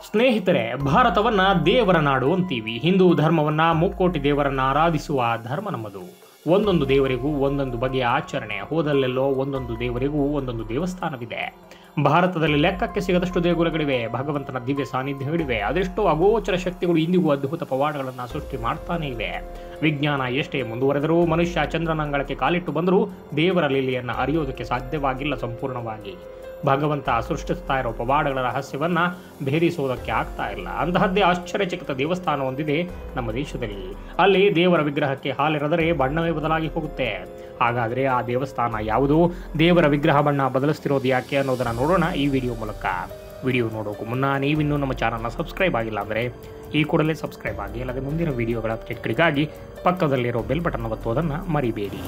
ಸ್ನೇಹಿತರೆ ಭಾರತವನ್ನ ದೇವರ ನಾಡು ಅಂತೀವಿ ಹಿಂದೂ ಧರ್ಮವನ್ನ ಮುಕ್ಕೋಟಿ ದೇವರನ್ನ ಆರಾಧಿಸುವ ಧರ್ಮ ನಮ್ಮದು ಒಂದೊಂದು ದೇವರಿಗೂ ಒಂದೊಂದು ಬಗೆಯ ಆಚರಣೆ ಹೋದಲ್ಲೆಲ್ಲೋ ಒಂದೊಂದು ದೇವರಿಗೂ ಒಂದೊಂದು ದೇವಸ್ಥಾನವಿದೆ ಭಾರತದಲ್ಲಿ ಲೆಕ್ಕಕ್ಕೆ ಸಿಗದಷ್ಟು ದೇಗುಲಗಳಿವೆ ಭಗವಂತನ ದಿವ್ಯ ಸಾನ್ನಿಧ್ಯಗಳಿವೆ ಅದೆಷ್ಟೋ ಅಗೋಚರ ಶಕ್ತಿಗಳು ಇಂದಿಗೂ ಅದ್ಭುತ ಪವಾಡಗಳನ್ನು ಸೃಷ್ಟಿ ಮಾಡ್ತಾನೆ ಇವೆ ವಿಜ್ಞಾನ ಎಷ್ಟೇ ಮುಂದುವರೆದರೂ ಮನುಷ್ಯ ಚಂದ್ರನಂಗಳಕ್ಕೆ ಕಾಲಿಟ್ಟು ಬಂದರೂ ದೇವರ ಲೀಲೆಯನ್ನು ಅರಿಯೋದಕ್ಕೆ ಸಾಧ್ಯವಾಗಿಲ್ಲ ಸಂಪೂರ್ಣವಾಗಿ ಭಗವಂತ ಸೃಷ್ಟಿಸ್ತಾ ಇರೋ ಪವಾಡಗಳ ರಹಸ್ಯವನ್ನ ಭೇದಿಸುವುದಕ್ಕೆ ಆಗ್ತಾ ಇಲ್ಲ ಅಂತಹದ್ದೇ ಆಶ್ಚರ್ಯಚಕಿತ ದೇವಸ್ಥಾನ ಹೊಂದಿದೆ ನಮ್ಮ ದೇಶದಲ್ಲಿ ಅಲ್ಲಿ ದೇವರ ವಿಗ್ರಹಕ್ಕೆ ಹಾಲೆರೆದರೆ ಬಣ್ಣವೇ ಬದಲಾಗಿ ಹೋಗುತ್ತೆ ಹಾಗಾದ್ರೆ ಆ ದೇವಸ್ಥಾನ ಯಾವುದು ದೇವರ ವಿಗ್ರಹ ಬಣ್ಣ ಬದಲಿಸ್ತಿರೋದು ಯಾಕೆ ಅನ್ನೋದನ್ನ ನೋಡೋಣ ಈ ವಿಡಿಯೋ ಮೂಲಕ ವಿಡಿಯೋ ನೋಡೋಕ್ಕೂ ಮುನ್ನ ನೀವಿನ್ನೂ ನಮ್ಮ ಚಾನಲ್ನ ಸಬ್ಸ್ಕ್ರೈಬ್ ಆಗಿಲ್ಲ ಅಂದರೆ ಈ ಕೂಡಲೇ ಸಬ್ಸ್ಕ್ರೈಬ್ ಆಗಿ ಅಲ್ಲದೆ ಮುಂದಿನ ವಿಡಿಯೋಗಳ ಅಪ್ಡೇಟ್ಗಳಿಗಾಗಿ ಪಕ್ಕದಲ್ಲಿರೋ ಬೆಲ್ ಬಟನ್ ಒತ್ತುವುದನ್ನು ಮರಿಬೇಡಿ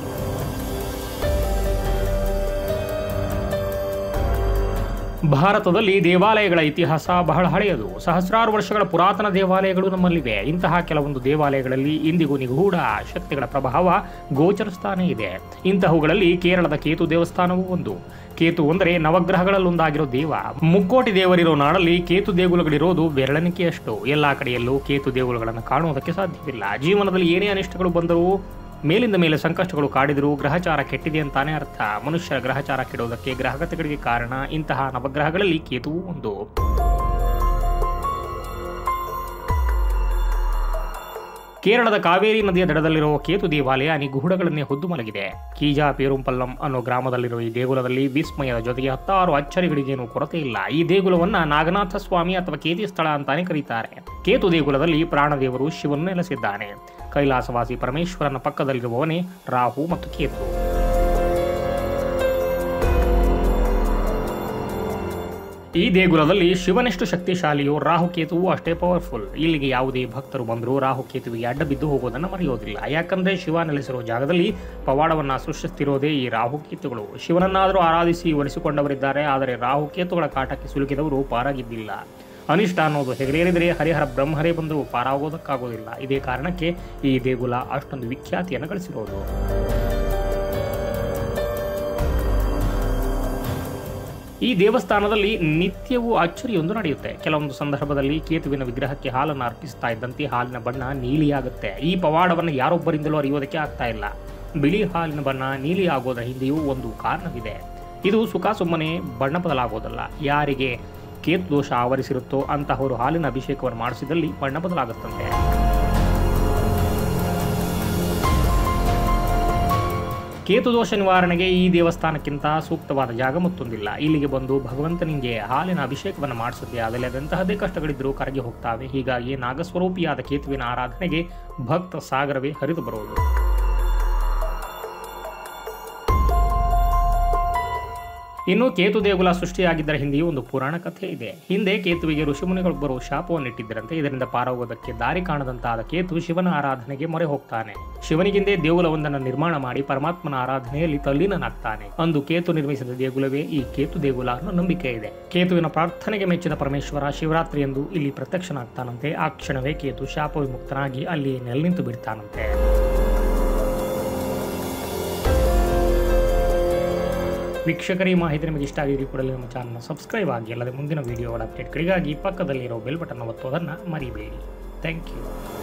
ಭಾರತದಲ್ಲಿ ದೇವಾಲಯಗಳ ಇತಿಹಾಸ ಬಹಳ ಹಳೆಯದು ಸಹಸ್ರಾರು ವರ್ಷಗಳ ಪುರಾತನ ದೇವಾಲಯಗಳು ನಮ್ಮಲ್ಲಿವೆ ಇಂತಹ ಕೆಲವೊಂದು ದೇವಾಲಯಗಳಲ್ಲಿ ಇಂದಿಗೂ ನಿಗೂಢ ಶಕ್ತಿಗಳ ಪ್ರಭಾವ ಗೋಚರಿಸ್ತಾನೇ ಇದೆ ಇಂತಹವುಗಳಲ್ಲಿ ಕೇರಳದ ಕೇತು ದೇವಸ್ಥಾನವೂ ಒಂದು ಕೇತು ಅಂದರೆ ನವಗ್ರಹಗಳಲ್ಲೊಂದಾಗಿರೋ ದೇವ ಮುಕ್ಕೋಟಿ ದೇವರಿರೋ ನಾಡಲ್ಲಿ ಕೇತು ದೇಗುಲಗಳಿರೋದು ಬೆರಳೆಣಿಕೆಯಷ್ಟು ಎಲ್ಲಾ ಕಡೆಯಲ್ಲೂ ಕೇತು ದೇಗುಲಗಳನ್ನು ಕಾಣುವುದಕ್ಕೆ ಸಾಧ್ಯವಿಲ್ಲ ಜೀವನದಲ್ಲಿ ಏನೇ ಅನಿಷ್ಟಗಳು ಬಂದರೂ ಮೇಲಿಂದ ಮೇಲೆ ಸಂಕಷ್ಟಗಳು ಕಾಡಿದರೂ ಗ್ರಹಚಾರ ಕೆಟ್ಟಿದೆ ಅಂತಾನೆ ಅರ್ಥ ಮನುಷ್ಯರ ಗ್ರಹಚಾರ ಕೆಡುವುದಕ್ಕೆ ಗ್ರಹಗತಿಗಳಿಗೆ ಕಾರಣ ಇಂತಹ ನವಗ್ರಹಗಳಲ್ಲಿ ಕೇತುವು ಒಂದು ಕೇರಳದ ಕಾವೇರಿ ನದಿಯ ದಡದಲ್ಲಿರುವ ಕೇತು ದೇವಾಲಯ ನಿಗೂಢಗಳನ್ನೇ ಹೊದ್ದು ಮಲಗಿದೆ ಕೀಜಾ ಪೇರುಂಪಲ್ಲಂ ಅನ್ನೋ ಗ್ರಾಮದಲ್ಲಿರುವ ಈ ದೇಗುಲದಲ್ಲಿ ವಿಸ್ಮಯದ ಜೊತೆಗೆ ಹತ್ತಾರು ಅಚ್ಚರಿಗಳಿಗೇನು ಕೊರತೆ ಇಲ್ಲ ಈ ದೇಗುಲವನ್ನ ನಾಗನಾಥ ಸ್ವಾಮಿ ಅಥವಾ ಕೇತಿ ಸ್ಥಳ ಅಂತಾನೆ ಕರೀತಾರೆ ಕೇತು ದೇಗುಲದಲ್ಲಿ ಪ್ರಾಣದೇವರು ಶಿವನು ನೆಲೆಸಿದ್ದಾನೆ ಕೈಲಾಸವಾಸಿ ಪರಮೇಶ್ವರನ ಪಕ್ಕದಲ್ಲಿರುವವನೇ ರಾಹು ಮತ್ತು ಕೇತು ಈ ದೇಗುಲದಲ್ಲಿ ಶಿವನೆಷ್ಟು ಶಕ್ತಿಶಾಲಿಯೋ ರಾಹುಕೇತುವು ಅಷ್ಟೇ ಪವರ್ಫುಲ್ ಇಲ್ಲಿಗೆ ಯಾವುದೇ ಭಕ್ತರು ಬಂದರೂ ರಾಹುಕೇತುವಿಗೆ ಅಡ್ಡ ಬಿದ್ದು ಹೋಗೋದನ್ನು ಮರೆಯೋದಿಲ್ಲ ಯಾಕಂದ್ರೆ ಶಿವ ನೆಲೆಸಿರೋ ಜಾಗದಲ್ಲಿ ಪವಾಡವನ್ನ ಸೃಷ್ಟಿಸ್ತಿರೋದೇ ಈ ರಾಹುಕೇತುಗಳು ಶಿವನನ್ನಾದರೂ ಆರಾಧಿಸಿ ಒಲಿಸಿಕೊಂಡವರಿದ್ದಾರೆ ಆದರೆ ರಾಹುಕೇತುಗಳ ಕಾಟಕ್ಕೆ ಸಿಲುಕಿದವರು ಪಾರಾಗಿದ್ದಿಲ್ಲ ಅನಿಷ್ಟ ಅನ್ನೋದು ಹೆಗರೇರಿದರೆ ಹರಿಹರ ಬ್ರಹ್ಮರೇ ಬಂದರೂ ಪಾರಾಗೋದಕ್ಕಾಗೋದಿಲ್ಲ ಇದೇ ಕಾರಣಕ್ಕೆ ಈ ದೇಗುಲ ಅಷ್ಟೊಂದು ವಿಖ್ಯಾತಿಯನ್ನು ಗಳಿಸಿರೋದು ಈ ದೇವಸ್ಥಾನದಲ್ಲಿ ನಿತ್ಯವೂ ಅಚ್ಚರಿಯೊಂದು ನಡೆಯುತ್ತೆ ಕೆಲವೊಂದು ಸಂದರ್ಭದಲ್ಲಿ ಕೇತುವಿನ ವಿಗ್ರಹಕ್ಕೆ ಹಾಲನ್ನು ಅರ್ಪಿಸ್ತಾ ಇದ್ದಂತೆ ಹಾಲಿನ ಬಣ್ಣ ನೀಲಿಯಾಗುತ್ತೆ ಈ ಪವಾಡವನ್ನು ಯಾರೊಬ್ಬರಿಂದಲೂ ಅರಿಯೋದಕ್ಕೆ ಆಗ್ತಾ ಇಲ್ಲ ಬಿಳಿ ಹಾಲಿನ ಬಣ್ಣ ನೀಲಿ ಆಗೋದ ಹಿಂದೆಯೂ ಒಂದು ಕಾರಣವಿದೆ ಇದು ಸುಖ ಸುಮ್ಮನೆ ಬಣ್ಣ ಬದಲಾಗೋದಲ್ಲ ಯಾರಿಗೆ ಕೇತು ದೋಷ ಆವರಿಸಿರುತ್ತೋ ಅಂತಹವರು ಹಾಲಿನ ಅಭಿಷೇಕವನ್ನು ಮಾಡಿಸಿದಲ್ಲಿ ಬಣ್ಣ ಬದಲಾಗುತ್ತಂತೆ ಕೇತು ದೋಷ ನಿವಾರಣೆಗೆ ಈ ದೇವಸ್ಥಾನಕ್ಕಿಂತ ಸೂಕ್ತವಾದ ಜಾಗ ಮತ್ತೊಂದಿಲ್ಲ ಇಲ್ಲಿಗೆ ಬಂದು ಭಗವಂತನಿಗೆ ಹಾಲಿನ ಅಭಿಷೇಕವನ್ನು ಮಾಡಿಸುತ್ತೆ ಅದರಲ್ಲಿ ಅದಂತಹದೇ ಕಷ್ಟಗಳಿದ್ದರೂ ಕರಗಿ ಹೋಗ್ತಾವೆ ಹೀಗಾಗಿ ನಾಗಸ್ವರೂಪಿಯಾದ ಕೇತುವಿನ ಆರಾಧನೆಗೆ ಭಕ್ತ ಸಾಗರವೇ ಹರಿದು ಬರುವುದು ಇನ್ನು ಕೇತು ದೇಗುಲ ಸೃಷ್ಟಿಯಾಗಿದ್ದರ ಹಿಂದೆಯೂ ಒಂದು ಪುರಾಣ ಕಥೆ ಇದೆ ಹಿಂದೆ ಕೇತುವಿಗೆ ಋಷಿಮುನಿಗಳೊಬ್ಬರು ಶಾಪವನ್ನಿಟ್ಟಿದ್ದರಂತೆ ಇದರಿಂದ ಪಾರಾಗುವುದಕ್ಕೆ ದಾರಿ ಕಾಣದಂತಾದ ಕೇತು ಶಿವನ ಆರಾಧನೆಗೆ ಮೊರೆ ಹೋಗ್ತಾನೆ ಶಿವನಿಗೆಂದೇ ದೇಗುಲವೊಂದನ್ನು ನಿರ್ಮಾಣ ಮಾಡಿ ಪರಮಾತ್ಮನ ಆರಾಧನೆಯಲ್ಲಿ ತಲ್ಲೀನನಾಗ್ತಾನೆ ಅಂದು ಕೇತು ನಿರ್ಮಿಸಿದ ದೇಗುಲವೇ ಈ ಕೇತು ದೇಗುಲ ಅನ್ನೋ ನಂಬಿಕೆ ಇದೆ ಕೇತುವಿನ ಪ್ರಾರ್ಥನೆಗೆ ಮೆಚ್ಚಿದ ಪರಮೇಶ್ವರ ಶಿವರಾತ್ರಿ ಎಂದು ಇಲ್ಲಿ ಪ್ರತ್ಯಕ್ಷನಾಗ್ತಾನಂತೆ ಆ ಕ್ಷಣವೇ ಕೇತು ಶಾಪ ವಿಮುಕ್ತನಾಗಿ ಅಲ್ಲಿ ನೆಲೆ ನಿಂತು ಬಿಡ್ತಾನಂತೆ ವೀಕ್ಷಕರ ಈ ಮಾಹಿತಿ ನಿಮಗೆ ಇಷ್ಟ ಆಗಿದ್ರೆ ಕೂಡಲೇ ನಮ್ಮ ಚಾನಲ್ನ ಸಬ್ಸ್ಕ್ರೈಬ್ ಆಗಿ ಅಲ್ಲದೆ ಮುಂದಿನ ವಿಡಿಯೋಗಳ ಅಪ್ಡೇಟ್ಗಳಿಗಾಗಿ ಪಕ್ಕದಲ್ಲಿರೋ ಬೆಲ್ ಬಟನ್ ಒತ್ತೋದನ್ನು ಮರಿಬೇಡಿ ಥ್ಯಾಂಕ್ ಯು